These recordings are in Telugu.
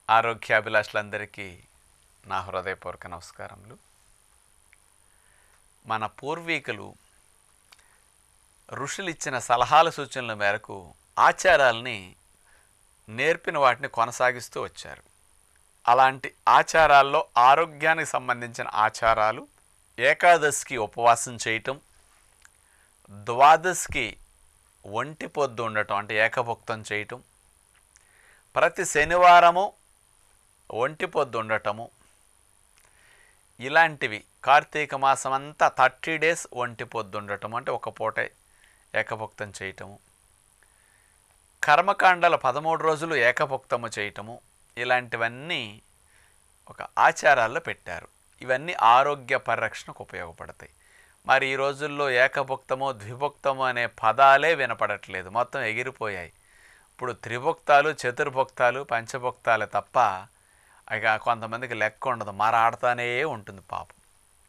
ఆరోగ్యాభిలాషులందరికీ నా హృదయపూర్వక నమస్కారములు మన పూర్వీకులు ఋషులు ఇచ్చిన సలహాల సూచనల మేరకు ఆచారాలని నేర్పిన వాటిని కొనసాగిస్తూ వచ్చారు అలాంటి ఆచారాల్లో ఆరోగ్యానికి సంబంధించిన ఆచారాలు ఏకాదశికి ఉపవాసం చేయటం ద్వాదశికి ఒంటి పొద్దు ఉండటం అంటే ఏకభుక్తం చేయటం ప్రతి శనివారము ఒంటి పొద్దు ఉండటము ఇలాంటివి కార్తీక మాసం అంతా థర్టీ డేస్ ఒంటి పొద్దు ఉండటం అంటే ఒక పూట ఏకభుక్తం చేయటము కర్మకాండల పదమూడు రోజులు ఏకభుక్తము చేయటము ఇలాంటివన్నీ ఒక ఆచారాల్లో పెట్టారు ఇవన్నీ ఆరోగ్య పరిరక్షణకు ఉపయోగపడతాయి మరి ఈ రోజుల్లో ఏకభుక్తము ద్విభుక్తము అనే పదాలే వినపడట్లేదు మొత్తం ఎగిరిపోయాయి ఇప్పుడు త్రిభుక్తాలు చతుర్భుక్తాలు పంచభుక్తాలే తప్ప ఇక కొంతమందికి లెక్క ఉండదు మరాడతానే ఉంటుంది పాపం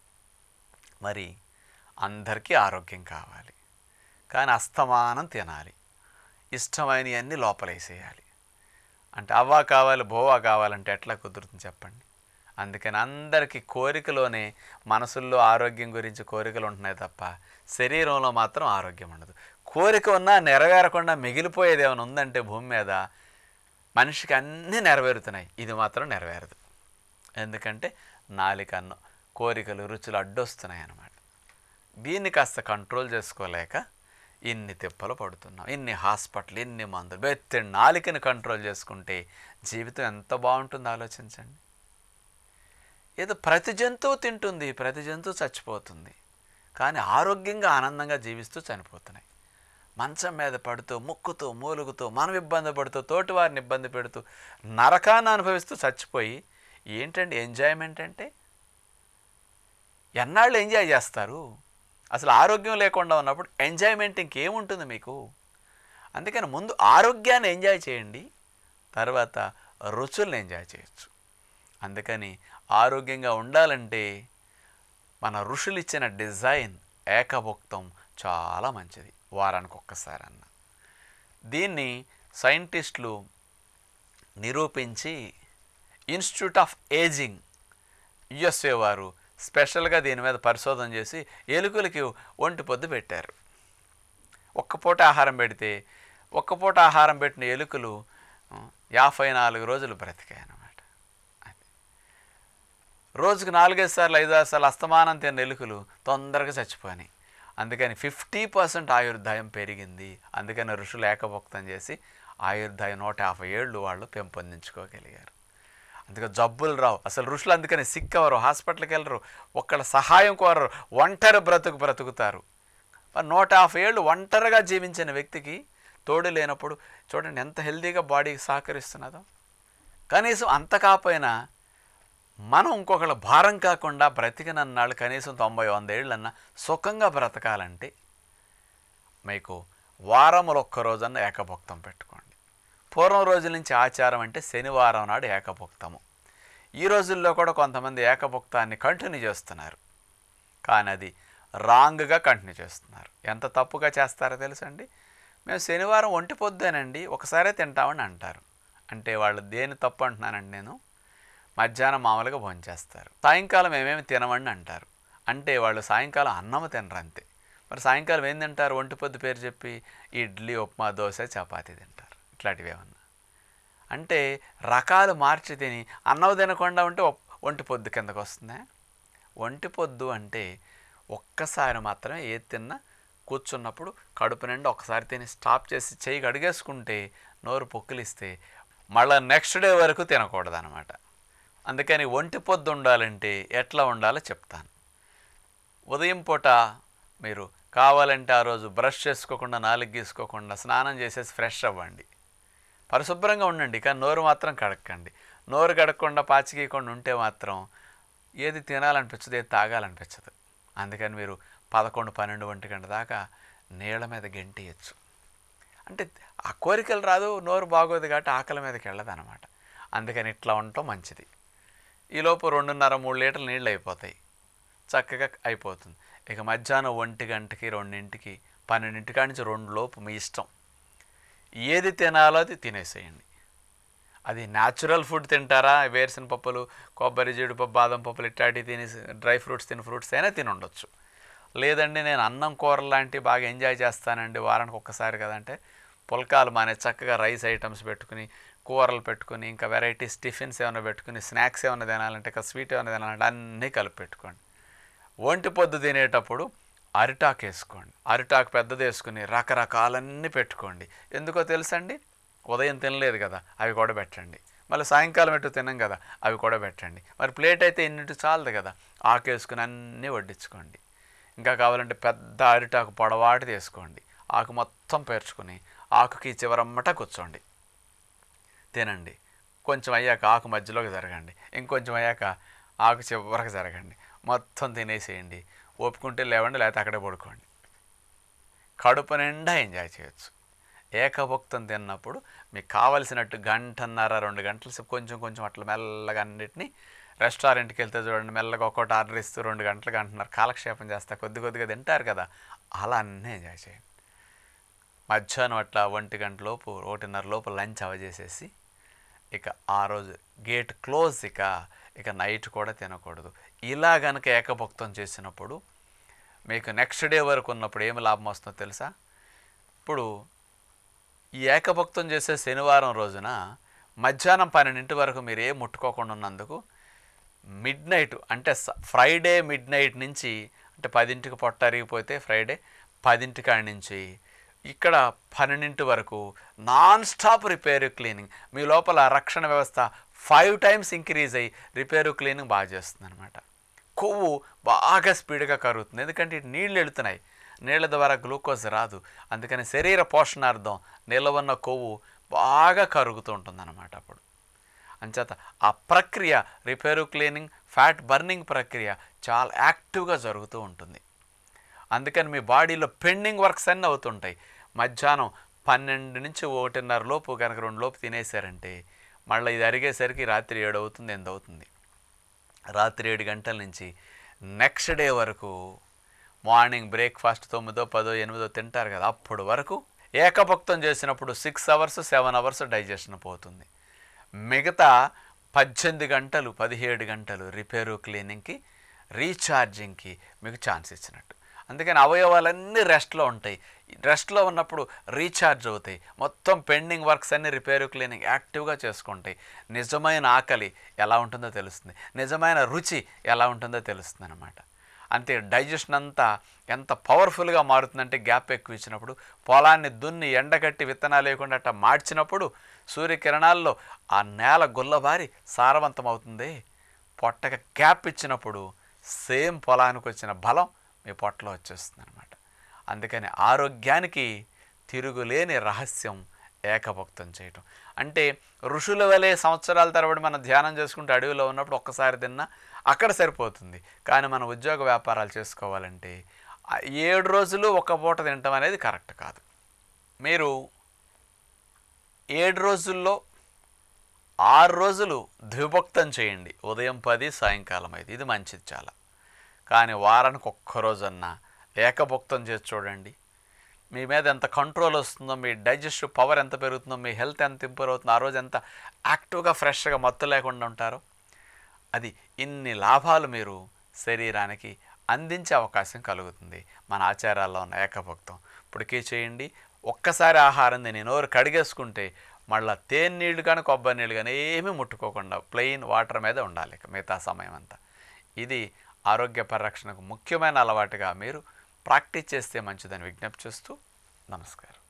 మరి అందరికీ ఆరోగ్యం కావాలి కానీ అస్తమానం తినాలి ఇష్టమైనవన్నీ లోపలేసేయాలి అంటే అవ్వా కావాలి బోవా కావాలంటే ఎట్లా కుదురుతుంది చెప్పండి అందుకని అందరికీ కోరికలోనే మనసుల్లో ఆరోగ్యం గురించి కోరికలు ఉంటున్నాయి తప్ప శరీరంలో మాత్రం ఆరోగ్యం ఉండదు కోరిక ఉన్నా నెరవేరకుండా మిగిలిపోయేది ఏమైనా ఉందంటే భూమి మీద మనిషికి అన్నీ నెరవేరుతున్నాయి ఇది మాత్రం నెరవేరదు ఎందుకంటే నాలిక అన్నం కోరికలు రుచులు అడ్డొస్తున్నాయి అన్నమాట దీన్ని కాస్త కంట్రోల్ చేసుకోలేక ఇన్ని తిప్పలు పడుతున్నాం ఇన్ని హాస్పిటల్ ఇన్ని మందులు బెత్తి నాలికని కంట్రోల్ చేసుకుంటే జీవితం ఎంత బాగుంటుందో ఆలోచించండి ఏదో ప్రతి జంతువు తింటుంది ప్రతి జంతువు చచ్చిపోతుంది కానీ ఆరోగ్యంగా ఆనందంగా జీవిస్తూ చనిపోతున్నాయి మంచం మీద పడుతూ ముక్కుతూ మూలుగుతూ మనం ఇబ్బంది పడుతూ తోటి వారిని ఇబ్బంది పెడుతూ నరకాన్ని అనుభవిస్తూ చచ్చిపోయి ఏంటండి ఎంజాయ్మెంట్ అంటే ఎన్నాళ్ళు ఎంజాయ్ చేస్తారు అసలు ఆరోగ్యం లేకుండా ఉన్నప్పుడు ఎంజాయ్మెంట్ ఇంకేముంటుంది మీకు అందుకని ముందు ఆరోగ్యాన్ని ఎంజాయ్ చేయండి తర్వాత రుచుల్ని ఎంజాయ్ చేయొచ్చు అందుకని ఆరోగ్యంగా ఉండాలంటే మన ఋషులు ఇచ్చిన డిజైన్ ఏకభుక్తం చాలా మంచిది వారానికి ఒక్కసారి అన్న దీన్ని సైంటిస్టులు నిరూపించి ఇన్స్టిట్యూట్ ఆఫ్ ఏజింగ్ యుఎస్ఏ వారు స్పెషల్గా దీని మీద పరిశోధన చేసి ఎలుకలకి ఒంటి పొద్దు పెట్టారు ఒక్క పూట ఆహారం పెడితే ఒక్క పూట ఆహారం పెట్టిన ఎలుకలు ఆ, యాభై నాలుగు రోజులు బ్రతికాయి అన్నమాట అది రోజుకు నాలుగైదు సార్లు ఐదారు సార్లు అస్తమానం తిన్న ఎలుకలు తొందరగా చచ్చిపోయినాయి అందుకని ఫిఫ్టీ పర్సెంట్ ఆయుర్దాయం పెరిగింది అందుకని ఋషులు ఏకభుక్తం చేసి ఆయుర్దాయం నూట యాభై ఏళ్ళు వాళ్ళు పెంపొందించుకోగలిగారు అందుకే జబ్బులు రావు అసలు ఋషులు అందుకని సిక్ అవ్వరు హాస్పిటల్కి వెళ్ళరు ఒక్కళ్ళ సహాయం కోరరు ఒంటరి బ్రతుకు బ్రతుకుతారు మరి నూట యాభై ఏళ్ళు ఒంటరిగా జీవించిన వ్యక్తికి తోడు లేనప్పుడు చూడండి ఎంత హెల్తీగా బాడీకి సహకరిస్తున్నదో కనీసం అంత కాకపోయినా మనం ఇంకొకళ్ళ భారం కాకుండా బ్రతికినన్నాళ్ళు కనీసం తొంభై వంద ఏళ్ళన్నా సుఖంగా బ్రతకాలంటే మీకు వారములు ఒక్క రోజన్న ఏకభుక్తం పెట్టుకోండి పూర్వం రోజుల నుంచి ఆచారం అంటే శనివారం నాడు ఏకభుక్తము ఈ రోజుల్లో కూడా కొంతమంది ఏకభుక్తాన్ని కంటిన్యూ చేస్తున్నారు కానీ అది రాంగ్గా కంటిన్యూ చేస్తున్నారు ఎంత తప్పుగా చేస్తారో తెలుసండి మేము శనివారం ఒంటి పొద్దునండి ఒకసారే తింటామని అంటారు అంటే వాళ్ళు దేని తప్పు అంటున్నానండి నేను మధ్యాహ్నం మామూలుగా భోంచేస్తారు సాయంకాలం ఏమేమి తినమండి అంటారు అంటే వాళ్ళు సాయంకాలం అన్నం తినరు అంతే మరి సాయంకాలం ఏం తింటారు ఒంటి పొద్దు పేరు చెప్పి ఇడ్లీ ఉప్మా దోశ చపాతీ తింటారు ఇట్లాంటివి ఏమన్నా అంటే రకాలు మార్చి తిని అన్నం తినకుండా ఉంటే ఒ- ఒంటి పొద్దు కిందకు వస్తుందా ఒంటి పొద్దు అంటే ఒక్కసారి మాత్రమే ఏది తిన్నా కూర్చున్నప్పుడు కడుపు నిండా ఒకసారి తిని స్టాప్ చేసి చెయ్యి కడిగేసుకుంటే నోరు పొక్కిలిస్తే మళ్ళీ నెక్స్ట్ డే వరకు తినకూడదు అనమాట అందుకని ఒంటి పొద్దు ఉండాలంటే ఎట్లా ఉండాలో చెప్తాను ఉదయం పూట మీరు కావాలంటే ఆ రోజు బ్రష్ చేసుకోకుండా నాలుగు గీసుకోకుండా స్నానం చేసేసి ఫ్రెష్ అవ్వండి పరిశుభ్రంగా ఉండండి కానీ నోరు మాత్రం కడక్కండి నోరు కడగకుండా పాచిగీయకుండా ఉంటే మాత్రం ఏది తినాలనిపించదు ఏది తాగాలనిపించదు అందుకని మీరు పదకొండు పన్నెండు ఒంటి గంట దాకా నీళ్ళ మీద గెంటియచ్చు అంటే ఆ కోరికలు రాదు నోరు బాగోదు కాబట్టి ఆకలి మీదకి వెళ్ళదు అనమాట అందుకని ఇట్లా ఉండటం మంచిది ఈలోపు రెండున్నర మూడు లీటర్లు నీళ్ళు అయిపోతాయి చక్కగా అయిపోతుంది ఇక మధ్యాహ్నం ఒంటి గంటకి రెండింటికి పన్నెండింటి కాడి నుంచి రెండు లోపు మీ ఇష్టం ఏది తినాలో అది తినేసేయండి అది న్యాచురల్ ఫుడ్ తింటారా వేరుసిన పప్పులు కొబ్బరి జీడిపప్పు బాదం పప్పులు ఇట్లాంటివి తిని డ్రై ఫ్రూట్స్ తిని ఫ్రూట్స్ అయినా తిని ఉండొచ్చు లేదండి నేను అన్నం కూర లాంటివి బాగా ఎంజాయ్ చేస్తానండి వారానికి ఒక్కసారి కదంటే పుల్కాలు మానే చక్కగా రైస్ ఐటమ్స్ పెట్టుకుని కూరలు పెట్టుకుని ఇంకా వెరైటీస్ టిఫిన్స్ ఏమైనా పెట్టుకుని స్నాక్స్ ఏమైనా తినాలంటే ఇంకా స్వీట్ ఏమైనా తినాలంటే అన్నీ కలిపి పెట్టుకోండి ఒంటి పొద్దు తినేటప్పుడు అరిటాకు వేసుకోండి అరిటాకు పెద్దది వేసుకుని రకరకాలన్నీ పెట్టుకోండి ఎందుకో తెలుసండి ఉదయం తినలేదు కదా అవి కూడా పెట్టండి మళ్ళీ సాయంకాలం ఎటు తినం కదా అవి కూడా పెట్టండి మరి ప్లేట్ అయితే ఇన్నిటి చాలదు కదా ఆకు వేసుకుని అన్నీ వడ్డించుకోండి ఇంకా కావాలంటే పెద్ద అరిటాకు పొడవాటి తీసుకోండి ఆకు మొత్తం పేర్చుకుని ఆకుకి చివరమ్మట కూర్చోండి తినండి కొంచెం అయ్యాక ఆకు మధ్యలోకి జరగండి ఇంకొంచెం అయ్యాక ఆకు చివరికి జరగండి మొత్తం తినేసేయండి ఒప్పుకుంటే లేవండి లేకపోతే అక్కడే పడుకోండి కడుపు నిండా ఎంజాయ్ చేయొచ్చు ఏకభుక్తం తిన్నప్పుడు మీకు కావలసినట్టు గంటన్నర రెండు గంటల సేపు కొంచెం కొంచెం అట్లా మెల్లగా అన్నిటిని రెస్టారెంట్కి వెళ్తే చూడండి మెల్లగా ఒక్కొక్కటి ఆర్డర్ ఇస్తూ రెండు గంటలు గంటన్నర కాలక్షేపం చేస్తా కొద్ది కొద్దిగా తింటారు కదా అలా అన్నీ ఎంజాయ్ చేయండి మధ్యాహ్నం అట్లా ఒంటి గంట లోపు ఒకటిన్నర లోపు లంచ్ అవజేసేసి ఇక ఆ రోజు గేట్ క్లోజ్ ఇక ఇక నైట్ కూడా తినకూడదు ఇలా గనక ఏకభక్తం చేసినప్పుడు మీకు నెక్స్ట్ డే వరకు ఉన్నప్పుడు ఏమి లాభం వస్తుందో తెలుసా ఇప్పుడు ఈ ఏకభక్తం చేసే శనివారం రోజున మధ్యాహ్నం పన్నెండింటి వరకు మీరు ఏం ముట్టుకోకుండా ఉన్నందుకు మిడ్ నైట్ అంటే స- ఫ్రైడే మిడ్ నైట్ నుంచి అంటే పదింటికి పొట్ట అరిగిపోతే ఫ్రైడే పదింటికి కాడి నుంచి ఇక్కడ పన్నెండింటి వరకు నాన్ స్టాప్ రిపేరు క్లీనింగ్ మీ లోపల రక్షణ వ్యవస్థ ఫైవ్ టైమ్స్ ఇంక్రీజ్ అయ్యి రిపేరు క్లీనింగ్ బాగా చేస్తుంది అనమాట కొవ్వు బాగా స్పీడ్గా కరుగుతుంది ఎందుకంటే ఇటు నీళ్ళు వెళుతున్నాయి నీళ్ళ ద్వారా గ్లూకోజ్ రాదు అందుకని శరీర పోషణార్థం నిలవన్న కొవ్వు బాగా కరుగుతూ ఉంటుందన్నమాట అప్పుడు అంచేత ఆ ప్రక్రియ రిపేరు క్లీనింగ్ ఫ్యాట్ బర్నింగ్ ప్రక్రియ చాలా యాక్టివ్గా జరుగుతూ ఉంటుంది అందుకని మీ బాడీలో పెండింగ్ వర్క్స్ అన్నీ అవుతుంటాయి మధ్యాహ్నం పన్నెండు నుంచి ఒకటిన్నర లోపు కనుక రెండు లోపు తినేసారంటే మళ్ళీ ఇది అరిగేసరికి రాత్రి ఏడు అవుతుంది ఎంత అవుతుంది రాత్రి ఏడు గంటల నుంచి నెక్స్ట్ డే వరకు మార్నింగ్ బ్రేక్ఫాస్ట్ తొమ్మిదో పదో ఎనిమిదో తింటారు కదా అప్పుడు వరకు ఏకభక్తం చేసినప్పుడు six hours seven hours digestion పోతుంది మిగతా పద్దెనిమిది గంటలు పదిహేడు గంటలు రిపేరు క్లీనింగ్కి రీఛార్జింగ్కి మీకు ఛాన్స్ ఇచ్చినట్టు అందుకని అవయవాలన్నీ రెస్ట్లో ఉంటాయి రెస్ట్లో ఉన్నప్పుడు రీఛార్జ్ అవుతాయి మొత్తం పెండింగ్ వర్క్స్ అన్ని రిపేరు క్లీనింగ్ యాక్టివ్గా చేసుకుంటాయి నిజమైన ఆకలి ఎలా ఉంటుందో తెలుస్తుంది నిజమైన రుచి ఎలా ఉంటుందో తెలుస్తుంది అనమాట అంతే డైజెషన్ అంతా ఎంత పవర్ఫుల్గా మారుతుందంటే గ్యాప్ ఎక్కువ ఇచ్చినప్పుడు పొలాన్ని దున్ని ఎండగట్టి విత్తనాలు లేకుండా అట్లా మార్చినప్పుడు సూర్యకిరణాల్లో ఆ నేల గుల్లబారి సారవంతం అవుతుంది పొట్టగా గ్యాప్ ఇచ్చినప్పుడు సేమ్ పొలానికి వచ్చిన బలం మీ పొట్టలో వచ్చేస్తుంది అనమాట అందుకని ఆరోగ్యానికి తిరుగులేని రహస్యం ఏకభక్తం చేయటం అంటే ఋషుల వలె సంవత్సరాల తరబడి మనం ధ్యానం చేసుకుంటూ అడవిలో ఉన్నప్పుడు ఒక్కసారి తిన్నా అక్కడ సరిపోతుంది కానీ మన ఉద్యోగ వ్యాపారాలు చేసుకోవాలంటే ఆ ఏడు రోజులు ఒక్క పూట తినటం అనేది కరెక్ట్ కాదు మీరు ఏడు రోజుల్లో ఆరు రోజులు ద్విభక్తం చేయండి ఉదయం పది సాయంకాలం ఐదు ఇది మంచిది చాలా కానీ వారానికి ఒక్క రోజన్నా ఏకభక్తం చేసి చూడండి మీ మీద ఎంత కంట్రోల్ వస్తుందో మీ డైజెస్టివ్ పవర్ ఎంత పెరుగుతుందో మీ హెల్త్ ఎంత ఇంప్రూవ్ అవుతుందో ఆ రోజు ఎంత యాక్టివ్గా ఫ్రెష్గా మత్తు లేకుండా ఉంటారో అది ఇన్ని లాభాలు మీరు శరీరానికి అందించే అవకాశం కలుగుతుంది మన ఆచారాల్లో ఉన్న ఏకభక్తం ఇప్పటికీ చేయండి ఒక్కసారి ఆహారం తిని నోరు కడిగేసుకుంటే మళ్ళీ తేనె నీళ్ళు కానీ కొబ్బరి నీళ్ళు కానీ ఏమీ ముట్టుకోకుండా ప్లెయిన్ వాటర్ మీద ఉండాలి ఇక మిగతా సమయం అంతా ఇది ఆరోగ్య పరిరక్షణకు ముఖ్యమైన అలవాటుగా మీరు ప్రాక్టీస్ చేస్తే మంచిదని విజ్ఞప్తి చేస్తూ నమస్కారం